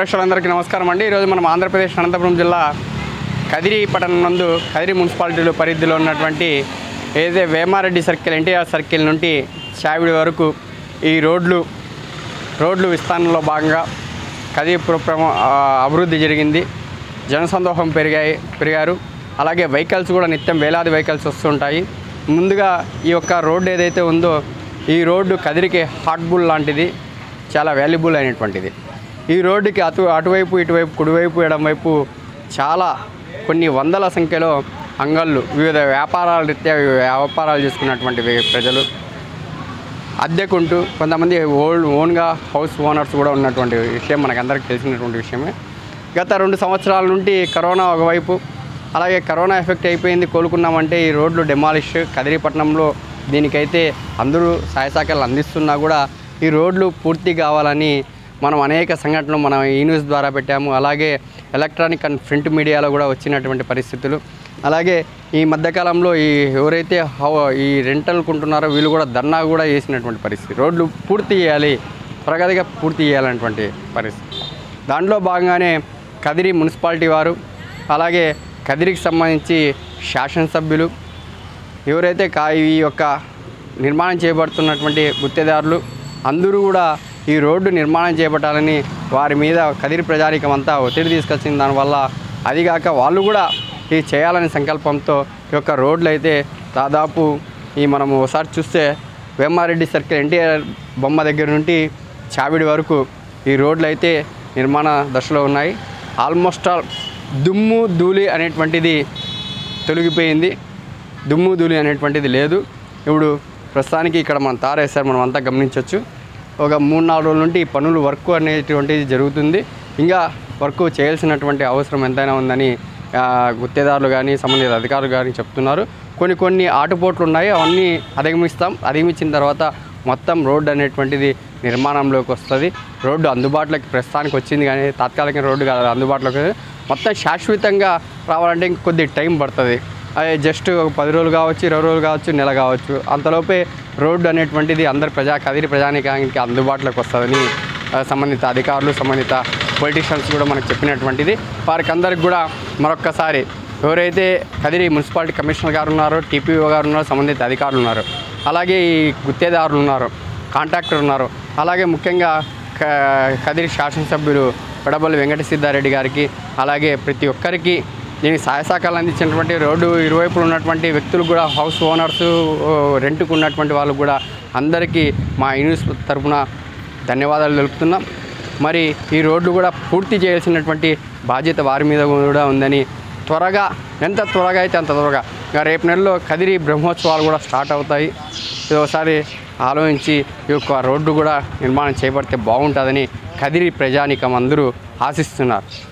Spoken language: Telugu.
ప్రేక్షకులందరికీ నమస్కారం అండి ఈరోజు మనం ఆంధ్రప్రదేశ్ అనంతపురం జిల్లా కదిరి పట్టణం నందు కదిరి మున్సిపాలిటీలో పరిధిలో ఉన్నటువంటి ఏదైతే వేమారెడ్డి సర్కిల్ ఎన్టీఆర్ సర్కిల్ నుండి చావిడి వరకు ఈ రోడ్లు రోడ్లు విస్తరణలో భాగంగా కదిరి పురప్రమ ఆ, అభివృద్ధి జరిగింది జనసందోహం పెరిగాయి పెరిగారు అలాగే వెహికల్స్ కూడా నిత్యం వేలాది వెహికల్స్ వస్తుంటాయి ముందుగా ఈ యొక్క రోడ్డు ఏదైతే ఉందో ఈ రోడ్డు కదిరికి హాట్ బుల్ లాంటిది చాలా వాల్యుబుల్ అయినటువంటిది ఈ రోడ్డుకి అటు అటువైపు ఇటువైపు కుడివైపు ఎడమవైపు చాలా కొన్ని వందల సంఖ్యలో అంగళ్ళు వివిధ వ్యాపారాల రీత్యా వ్యాపారాలు చేసుకున్నటువంటి వే- ప్రజలు అద్దెకుంటూ కొంతమంది ఓల్డ్ ఓన్గా హౌస్ ఓనర్స్ కూడా ఉన్నటువంటి విషయం మనకందరికీ తెలిసినటువంటి విషయమే గత రెండు సంవత్సరాల నుండి కరోనా ఒకవైపు అలాగే కరోనా ఎఫెక్ట్ అయిపోయింది కోలుకున్నామంటే ఈ రోడ్లు డెమాలిష్ కదిరిపట్నంలో దీనికైతే అందరూ సహాయ సహకారాలు అందిస్తున్నా కూడా ఈ రోడ్లు పూర్తి కావాలని మనం అనేక సంఘటనలు మనం ఈ న్యూస్ ద్వారా పెట్టాము అలాగే ఎలక్ట్రానిక్ అండ్ ప్రింట్ మీడియాలో కూడా వచ్చినటువంటి పరిస్థితులు అలాగే ఈ మధ్యకాలంలో ఈ ఎవరైతే హౌ- ఈ రెంటల్ కొంటున్నారో వీళ్ళు కూడా ధర్నా కూడా చేసినటువంటి పరిస్థితి రోడ్లు పూర్తి చేయాలి ప్రగతిగా పూర్తి చేయాలన్నటువంటి పరిస్థితి దాంట్లో భాగంగానే కదిరి మున్సిపాలిటీ వారు అలాగే కదిరికి సంబంధించి శాసనసభ్యులు ఎవరైతే కా ఈ యొక్క నిర్మాణం చేయబడుతున్నటువంటి గుత్తేదారులు అందరూ కూడా ఈ రోడ్డు నిర్మాణం చేపట్టాలని వారి మీద కదిరి ప్రజానికం అంతా ఒత్తిడి తీసుకొచ్చిన దానివల్ల అదిగాక వాళ్ళు కూడా ఇది చేయాలనే సంకల్పంతో ఈ యొక్క రోడ్లు అయితే దాదాపు ఈ మనము ఒకసారి చూస్తే వేమారెడ్డి సర్కిల్ ఎన్టీఆర్ బొమ్మ దగ్గర నుండి చావిడి వరకు ఈ రోడ్లు అయితే నిర్మాణ దశలో ఉన్నాయి ఆల్మోస్ట్ ఆల్ దుమ్ము ధూళి అనేటువంటిది తొలగిపోయింది దుమ్ము ధూళి అనేటువంటిది లేదు ఇప్పుడు ప్రస్తుతానికి ఇక్కడ మనం తారేసారు మనం అంతా గమనించవచ్చు ఒక మూడు నాలుగు రోజుల నుండి ఈ పనులు వర్క్ అనేటువంటిది జరుగుతుంది ఇంకా వర్క్ చేయాల్సినటువంటి అవసరం ఎంతైనా ఉందని ఆ, గుత్తేదారులు కానీ సంబంధిత అధికారులు కానీ చెప్తున్నారు కొన్ని కొన్ని ఆటుపోట్లు ఉన్నాయి అవన్నీ అధిగమిస్తాం అధిగమించిన తర్వాత మొత్తం రోడ్డు అనేటువంటిది నిర్మాణంలోకి వస్తుంది రోడ్డు అందుబాటులోకి ప్రస్తుతానికి వచ్చింది కానీ తాత్కాలిక రోడ్డు కాదు అందుబాటులోకి మొత్తం శాశ్వతంగా రావాలంటే ఇంక కొద్ది టైం పడుతుంది అది జస్ట్ ఒక పది రోజులు కావచ్చు ఇరవై రోజులు కావచ్చు నెల కావచ్చు అంతలోపే రోడ్డు అనేటువంటిది అందరి ప్రజా కదిరి ప్రజానికానికి అందుబాటులోకి వస్తుందని ఆ, సంబంధిత అధికారులు సంబంధిత పొలిటీషియన్స్ కూడా మనకు చెప్పినటువంటిది వారికి అందరికి కూడా మరొక్కసారి ఎవరైతే కదిరి మున్సిపాలిటీ కమిషనర్ గారు ఉన్నారో టీపీఓ గారు ఉన్నారో సంబంధిత అధికారులు ఉన్నారు అలాగే ఈ గుత్తేదారులు ఉన్నారు కాంట్రాక్టర్ ఉన్నారు అలాగే ముఖ్యంగా క- కదిరి శాసనసభ్యులు పెడబల్లి వెంకట సిద్ధారెడ్డి గారికి అలాగే ప్రతి ఒక్కరికి దీనికి సహాయ సహకారాలు అందించినటువంటి రోడ్డు ఇరువైపులు ఉన్నటువంటి వ్యక్తులు కూడా హౌస్ ఓనర్స్ రెంట్కు ఉన్నటువంటి వాళ్ళు కూడా అందరికీ మా యూనిస్ తరఫున ధన్యవాదాలు తెలుపుతున్నాం మరి ఈ రోడ్డు కూడా పూర్తి చేయాల్సినటువంటి బాధ్యత వారి మీద కూడా ఉందని త్వరగా ఎంత త్వరగా అయితే అంత త్వరగా ఇంకా రేపు నెలలో కదిరి బ్రహ్మోత్సవాలు కూడా స్టార్ట్ అవుతాయి ఇది ఒకసారి ఆలోచించి ఈ యొక్క రోడ్డు కూడా నిర్మాణం చేపడితే బాగుంటుందని కదిరి ప్రజానికం అందరూ ఆశిస్తున్నారు